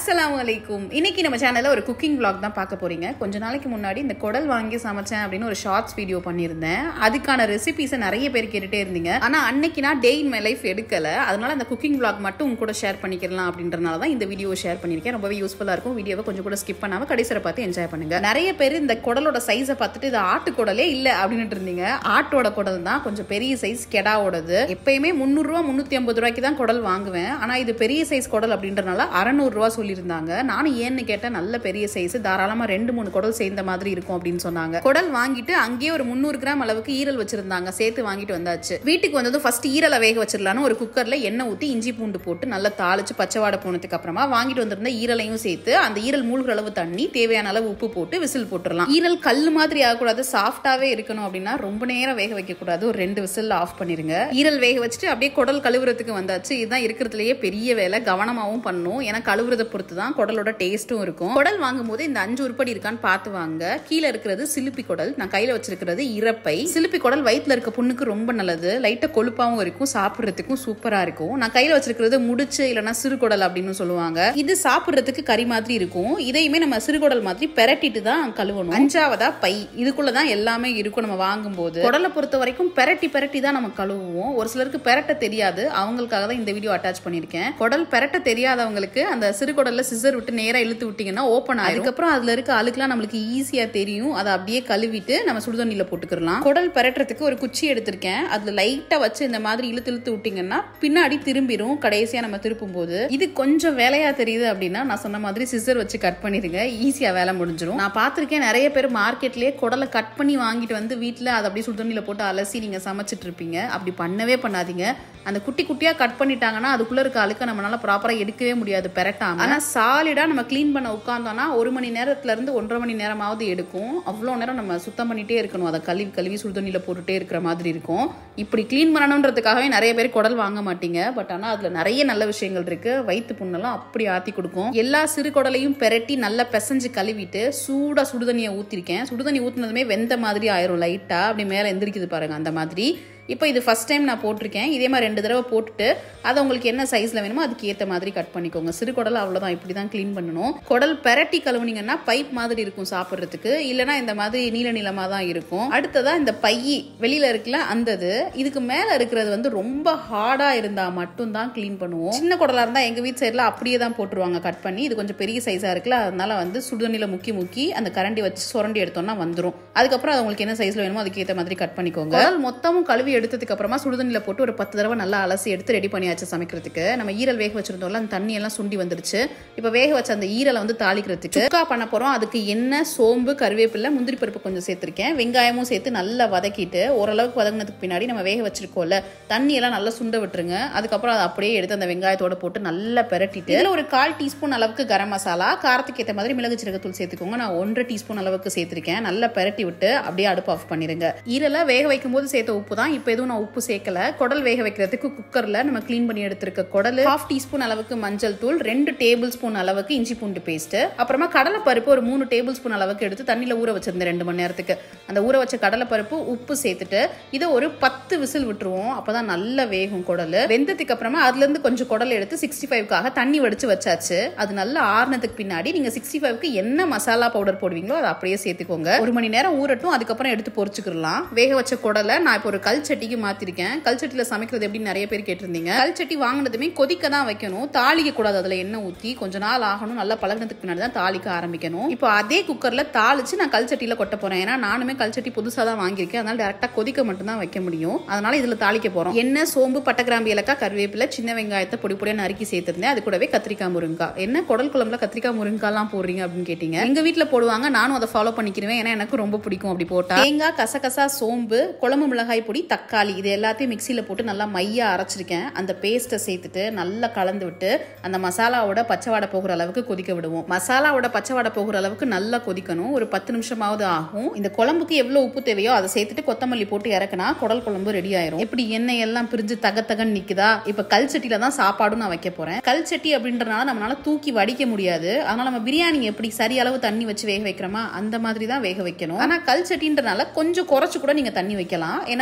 அஸ்ஸலாமு அலைக்கும் இன்னைக்கு நம்ம சேனல்ல ஒரு குக்கிங் vlog தான் பார்க்க போறீங்க கொஞ்ச நாளைக்கு முன்னாடி இந்த குடல் வாங்கி சமைச்சேன் அப்படின்னு ஒரு ஷார்ட்ஸ் வீடியோ பண்ணியிருந்தேன் அதுக்கான ரெசிபிஸை நிறைய பேர் கேட்டுட்டே இருந்தீங்க ஆனா அன்னைக்கு நான் டே இன் மை லைஃப் எடுக்கல அதனால அந்த குக்கிங் vlog மட்டும் உங்க கூட ஷேர் பண்ணிக்கலாம் அப்படின்றனால தான் இந்த வீடியோ ஷேர் பண்ணியிருக்கேன் ரொம்பவே யூஸ்ஃபுல்லா இருக்கும் வீடியோவை கொஞ்சம் கூட ஸ்கிப் பண்ணாம கடைசியில் பார்த்து என்ஜாய் பண்ணுங்க நிறைய பேர் இந்த குடலோட சைஸை பார்த்துட்டு இது ஆட்டு குடலே இல்ல அப்படின்னு இருந்தீங்க ஆட்டோட குடல் தான் கொஞ்சம் பெரிய சைஸ் கெடாவோடது எப்பயுமே முந்நூறுரூவா முந்நூற்றி ஐம்பது ரூபாய்க்கு தான் குடல் வாங்குவேன் ஆனா இது பெரிய சைஸ் குடல் அப்படின்றனால அறநூறுரூவா சொல்லியிருந்தாங்க நானும் ஏன்னு கேட்டேன் நல்ல பெரிய சைஸ் தாராளமா ரெண்டு மூணு குடல் சேர்ந்த மாதிரி இருக்கும் அப்படின்னு சொன்னாங்க குடல் வாங்கிட்டு அங்கேயே ஒரு முந்நூறு கிராம் அளவுக்கு ஈரல் வச்சிருந்தாங்க சேர்த்து வாங்கிட்டு வந்தாச்சு வீட்டுக்கு வந்ததும் ஃபர்ஸ்ட் ஈரலை வேக வச்சிடலான்னு ஒரு குக்கர்ல எண்ணெய் ஊற்றி இஞ்சி பூண்டு போட்டு நல்லா தாளிச்சு பச்சை வாடை போனதுக்கு அப்புறமா வாங்கிட்டு வந்திருந்த ஈரலையும் சேர்த்து அந்த ஈரல் மூழ்கிற அளவு தண்ணி தேவையான அளவு உப்பு போட்டு விசில் போட்டுடலாம் ஈரல் கல் மாதிரி ஆகக்கூடாது சாஃப்டாவே இருக்கணும் அப்படின்னா ரொம்ப நேரம் வேக வைக்க கூடாது ஒரு ரெண்டு விசில் ஆஃப் பண்ணிருங்க ஈரல் வேக வச்சுட்டு அப்படியே குடல் கழுவுறதுக்கு வந்தாச்சு இதுதான் இருக்கிறதுலயே பெரிய வேலை கவனமாவும் பண்ணணும் ஏன்னா கழுவுறதை பொறுத்து தான் குடலோட டேஸ்ட்டும் இருக்கும் குடல் வாங்கும் போது இந்த அஞ்சு உருப்படி இருக்கான்னு பார்த்து வாங்க கீழே இருக்கிறது சிலுப்பி குடல் நான் கையில வச்சிருக்கிறது இறப்பை சிலுப்பி குடல் வயிற்றுல இருக்க புண்ணுக்கு ரொம்ப நல்லது லைட்டா கொழுப்பாவும் இருக்கும் சாப்பிடுறதுக்கும் சூப்பரா இருக்கும் நான் கையில வச்சிருக்கிறது முடிச்சு இல்லைன்னா சிறுகுடல் அப்படின்னு சொல்லுவாங்க இது சாப்பிடுறதுக்கு கறி மாதிரி இருக்கும் இதையுமே நம்ம சிறுகுடல் மாதிரி பெரட்டிட்டு தான் கழுவணும் அஞ்சாவதா பை இதுக்குள்ளதான் எல்லாமே இருக்கும் நம்ம வாங்கும்போது குடலை பொறுத்த வரைக்கும் பெரட்டி பெரட்டி தான் நம்ம கழுவுவோம் ஒரு சிலருக்கு பெரட்ட தெரியாது அவங்களுக்காக தான் இந்த வீடியோ அட்டாச் பண்ணிருக்கேன் குடல் பெரட்ட தெரியாதவங்களுக்கு அந்த சிறு குடல்ல சிசர் விட்டு நேரா இழுத்து விட்டீங்கன்னா ஓப்பன் ஆகும் அதுக்கப்புறம் அதுல இருக்க அழுக்குலாம் நம்மளுக்கு ஈஸியா தெரியும் அதை அப்படியே கழுவிட்டு நம்ம சுடுதண்ணில போட்டுக்கலாம் குடல் பெரட்டுறதுக்கு ஒரு குச்சி எடுத்திருக்கேன் அதுல லைட்டா வச்சு இந்த மாதிரி இழுத்து இழுத்து விட்டீங்கன்னா பின்னாடி திரும்பிடும் கடைசியா நம்ம திருப்பும் போது இது கொஞ்சம் வேலையா தெரியுது அப்படின்னா நான் சொன்ன மாதிரி சிசர் வச்சு கட் பண்ணிருங்க ஈஸியா வேலை முடிஞ்சிடும் நான் பார்த்திருக்கேன் நிறைய பேர் மார்க்கெட்லயே குடலை கட் பண்ணி வாங்கிட்டு வந்து வீட்டுல அதை அப்படியே சுடுதண்ணில போட்டு அலசி நீங்க சமைச்சிட்டு இருப்பீங்க அப்படி பண்ணவே பண்ணாதீங்க அந்த குட்டி குட்டியா கட் பண்ணிட்டாங்கன்னா அதுக்குள்ள இருக்க அழுக்க நம்மளால ப்ராப்பரா எடுக்கவே முடியாது பெரட்டாம ஆனா சாலிடா நம்ம க்ளீன் பண்ண உட்காந்தோம்னா ஒரு மணி நேரத்துல இருந்து ஒன்றரை மணி நேரமாவது எடுக்கும் அவ்வளோ நேரம் நம்ம சுத்தம் பண்ணிட்டே இருக்கணும் அதை கழுவி கழுவி சுடுதண்ணில போட்டுட்டே இருக்கிற மாதிரி இருக்கும் இப்படி க்ளீன் பண்ணணுன்றதுக்காகவே நிறைய பேர் குடல் வாங்க மாட்டீங்க பட் ஆனா அதுல நிறைய நல்ல விஷயங்கள் இருக்கு வயிற்று புண்ணெல்லாம் அப்படி ஆத்தி கொடுக்கும் எல்லா சிறு குடலையும் பெரட்டி நல்லா பிசைஞ்சு கழுவிட்டு சூடா சுடுதண்ணியை ஊத்திருக்கேன் சுடுதண்ணி ஊத்துனதுமே வெந்த மாதிரி ஆயிரும் லைட்டா அப்படி மேல எந்திரிக்குது பாருங்க அந்த மாதிரி இப்போ இது ஃபஸ்ட் டைம் நான் போட்டிருக்கேன் இதே மாதிரி ரெண்டு தடவை போட்டுட்டு அதை உங்களுக்கு என்ன சைஸில் வேணுமோ அதுக்கு ஏற்ற மாதிரி கட் பண்ணிக்கோங்க சிறு குடல் அவ்வளோதான் இப்படி தான் க்ளீன் பண்ணணும் குடல் பெரட்டி கழுவுனீங்கன்னா பைப் மாதிரி இருக்கும் சாப்பிட்றதுக்கு இல்லைனா இந்த மாதிரி நீல நீளமாக தான் இருக்கும் அடுத்ததா இந்த பையி வெளியில் இருக்குல்ல அந்தது இதுக்கு மேலே இருக்கிறது வந்து ரொம்ப ஹார்டாக இருந்தால் மட்டும்தான் க்ளீன் பண்ணுவோம் சின்ன குடலாக இருந்தால் எங்கள் வீட்டு சைடில் அப்படியே தான் போட்டுருவாங்க கட் பண்ணி இது கொஞ்சம் பெரிய சைஸாக இருக்குல்ல அதனால வந்து சுடுதண்ணியில் முக்கி முக்கி அந்த கரண்டி வச்சு சுரண்டி எடுத்தோம்னா வந்துடும் அதுக்கப்புறம் அது உங்களுக்கு என்ன சைஸில் வேணுமோ அதுக்கு ஏற்ற மாதிரி கட் பண்ணிக்கோங்க குடல் மொத்தமும் கழுவி எடுத்ததுக்கு அப்புறமா சுடுதண்ணில போட்டு ஒரு பத்து தடவை நல்லா அலசி எடுத்து ரெடி பண்ணியாச்சு சமைக்கிறதுக்கு நம்ம ஈரல் வேக வச்சிருந்தோம்ல அந்த தண்ணி எல்லாம் சுண்டி வந்துருச்சு இப்போ வேக வச்ச அந்த ஈரலை வந்து தாளிக்கிறதுக்கு சுக்கா பண்ண போறோம் அதுக்கு எண்ணெய் சோம்பு கருவேப்பிலை முந்திரி பருப்பு கொஞ்சம் சேர்த்திருக்கேன் வெங்காயமும் சேர்த்து நல்லா வதக்கிட்டு ஓரளவுக்கு வதங்கினதுக்கு பின்னாடி நம்ம வேக வச்சிருக்கோம்ல தண்ணி எல்லாம் நல்லா சுண்ட விட்டுருங்க அதுக்கப்புறம் அதை அப்படியே எடுத்து அந்த வெங்காயத்தோட போட்டு நல்லா பெரட்டிட்டு இதுல ஒரு கால் டீஸ்பூன் அளவுக்கு கரம் மசாலா காரத்துக்கு ஏற்ற மாதிரி மிளகு சீரகத்தூள் சேர்த்துக்கோங்க நான் ஒன்றரை டீஸ்பூன் அளவுக்கு சேர்த்திருக்கேன் நல்லா பெரட்டி விட்டு அப்படியே அடுப்பு ஆஃப் பண்ணிருங்க ஈரலை வேக வைக்கும் போது சேர்த்த உப்பு தான் இப்போ எதுவும் நான் உப்பு சேர்க்கல குடல் வேக வைக்கிறதுக்கு குக்கர்ல நம்ம க்ளீன் பண்ணி எடுத்திருக்க குடல் ஹாஃப் டீஸ்பூன் அளவுக்கு மஞ்சள் தூள் ரெண்டு டேபிள் ஸ்பூன் அளவுக்கு இஞ்சி பூண்டு பேஸ்ட் அப்புறமா கடலை பருப்பு ஒரு மூணு டேபிள் ஸ்பூன் அளவுக்கு எடுத்து தண்ணியில ஊற வச்சிருந்தேன் ரெண்டு மணி நேரத்துக்கு அந்த ஊற வச்ச கடலை பருப்பு உப்பு சேர்த்துட்டு இதை ஒரு பத்து விசில் விட்டுருவோம் அப்பதான் நல்லா வேகும் குடல் வெந்ததுக்கு அப்புறமா அதுல இருந்து கொஞ்சம் குடல் எடுத்து சிக்ஸ்டி ஃபைவ்க்காக தண்ணி வடிச்சு வச்சாச்சு அது நல்லா ஆறுனதுக்கு பின்னாடி நீங்க சிக்ஸ்டி ஃபைவ்க்கு என்ன மசாலா பவுடர் போடுவீங்களோ அதை அப்படியே சேர்த்துக்கோங்க ஒரு மணி நேரம் ஊறட்டும் அதுக்கப்புறம் எடுத்து பொரிச்சுக்கலாம் வேக வச்ச குடலை நான் இப்போ ஒரு கல் சட்டிக்கு மாத்திருக்கேன் கல் சட்டியில சமைக்கிறது எப்படின்னு நிறைய பேர் கேட்டிருந்தீங்க கல் சட்டி வாங்கினதுமே கொதிக்க தான் வைக்கணும் தாளிக்க கூடாது அதுல எண்ணெய் ஊத்தி கொஞ்ச நாள் ஆகணும் நல்லா பழகினதுக்கு பின்னாடி தான் தாளிக்க ஆரம்பிக்கணும் இப்போ அதே குக்கர்ல தாளிச்சு நான் கல் சட்டியில கொட்ட போறேன் ஏன்னா நானுமே கல் சட்டி புதுசா தான் வாங்கியிருக்கேன் அதனால டேரக்டா கொதிக்க மட்டும் தான் வைக்க முடியும் அதனால இதுல தாளிக்க போறோம் எண்ணெய் சோம்பு பட்டை கிராம்பு ஏலக்காய் கருவேப்பிலை சின்ன வெங்காயத்தை பொடி பொடியா நறுக்கி சேர்த்திருந்தேன் அது கூடவே கத்திரிக்காய் முருங்காய் என்ன குடல் குழம்புல கத்திரிக்காய் முருங்காய்லாம் போடுறீங்க அப்படின்னு கேட்டீங்க எங்க வீட்டுல போடுவாங்க நானும் அதை ஃபாலோ பண்ணிக்கிறேன் ஏன்னா எனக்கு ரொம்ப பிடிக்கும் அப்படி போட்டா தேங்காய் கசகசா சோம்பு குழம்பு மிளகாய் பொடி தக்காளி இது எல்லாத்தையும் மிக்சியில போட்டு நல்லா மையா அரைச்சிருக்கேன் அந்த பேஸ்ட்டை சேர்த்துட்டு நல்லா கலந்து விட்டு அந்த மசாலாவோட பச்சை வாடை போகிற அளவுக்கு கொதிக்க விடுவோம் மசாலாவோட பச்சை வாடை போகிற அளவுக்கு நல்லா கொதிக்கணும் ஒரு பத்து நிமிஷமாவது ஆகும் இந்த குழம்புக்கு எவ்வளவு உப்பு தேவையோ அதை சேர்த்துட்டு கொத்தமல்லி போட்டு இறக்குனா குடல் குழம்பு ரெடி ஆயிரும் இப்படி எண்ணெய் எல்லாம் பிரிஞ்சு தக தகன்னு நிக்குதா இப்ப கல் சட்டியில தான் சாப்பாடும் நான் வைக்க போறேன் கல் சட்டி அப்படின்றனால நம்மளால தூக்கி வடிக்க முடியாது அதனால நம்ம பிரியாணி எப்படி சரி அளவு தண்ணி வச்சு வேக வைக்கிறோமா அந்த மாதிரி தான் வேக வைக்கணும் ஆனா கல் சட்டின்றனால கொஞ்சம் குறைச்சு கூட நீங்க தண்ணி வைக்கலாம் ஏன்னா அந்த கல்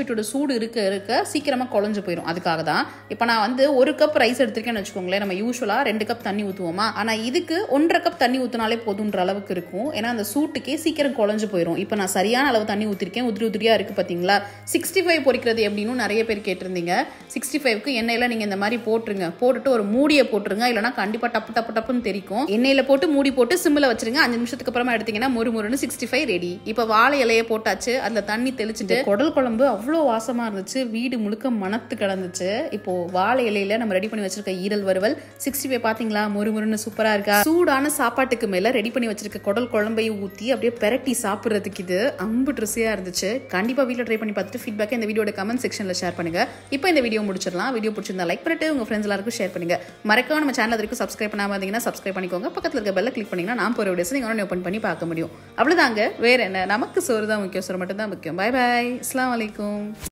சட்டியோட சூடு இருக்க இருக்க சீக்கிரமாக குழஞ்சு போயிடும் அதுக்காக தான் இப்போ நான் வந்து ஒரு கப் ரைஸ் எடுத்திருக்கேன்னு வச்சுக்கோங்களேன் நம்ம யூஸ்வலாக ரெண்டு கப் தண்ணி ஊற்றுவோமா ஆனால் இதுக்கு ஒன்றரை கப் தண்ணி ஊற்றினாலே போதுன்ற அளவுக்கு இருக்கும் ஏன்னா அந்த சூட்டுக்கே சீக்கிரம் குழஞ்சு போயிடும் இப்போ நான் சரியான அளவு தண்ணி ஊற்றிருக்கேன் உதிரி உதிரியாக இருக்குது பார்த்தீங்களா சிக்ஸ்டி ஃபைவ் பொரிக்கிறது எப்படின்னு நிறைய பேர் கேட்டிருந்தீங்க சிக்ஸ்டி ஃபைவ்க்கு எண்ணெயில் நீங்கள் இந்த மாதிரி போட்டுருங்க போட்டுட்டு ஒரு மூடியை போட்டுருங்க இல்லைனா கண்டிப்பாக டப்பு டப்பு டப்புன்னு தெரிக்கும் எண்ணெயில் போட்டு மூடி போட்டு சிம்மில் வச்சிருங்க அஞ்சு நிமிஷத்துக்கு அப்புறமா எடுத்தீங்கன்னா முறு முறுன்னு சிக்ஸ்டி ஃபைவ் ரெடி இப்போ வாழை இலையை போட்டாச்சு அதில் தண்ணி தெளிச்சுட்டு குடல் குழம்பு அவ்வளோ வாசமாக இருந்துச்சு வீடு முழுக்க மணத்து கிடந்துச்சு இப்போ வாழை இலையில நம்ம ரெடி பண்ணி வச்சிருக்க ஈரல் வறுவல் சிக்ஸ்டி ஃபைவ் பார்த்தீங்களா முறு முறுன்னு சூப்பராக இருக்கா சூடான சாப்பாட்டுக்கு மேலே ரெடி பண்ணி வச்சிருக்க குடல் குழம்பையும் ஊற்றி அப்படியே பெரட்டி சாப்பிட்றதுக்கு இது அம்பு ட்ரெஸ்ஸியாக இருந்துச்சு கண்டிப்பாக வீட்டில் ட்ரை பண்ணி பார்த்துட்டு ஃபீட்பேக் இந்த வீடியோட கமெண்ட் செக்ஷனில் ஷேர் பண்ணுங்க இப்போ இந்த வீடியோ முடிச்சிடலாம் வீடியோ பிடிச்சிருந்தா லைக் பண்ணிட்டு உங்கள் ஃப்ரெண்ட்ஸ் எல்லாருக்கும் ஷேர் பண்ணுங்க மறக்காம நம்ம சேனல் வரைக்கும் சப்ஸ்கிரைப் பண்ணாமல் இருந்தீங்கன்னா சப்ஸ்கிரைப் பண்ணிக்கோங்க பக்கத்தில் இருக்க பெல்ல கிளிக் பண்ணிங்கன்னா நான் போகிற வீடியோஸ் நீங்கள் ஓப்பன் பண்ணி பார்க்க முடியும் அவ்வளோதாங்க வேற என்ன நமக்கு சோறு தான் முக்கியம் சோறு மட்டும் தான் முக்கியம் பாய் பாய் அஸ்லாம் வலைக்கும்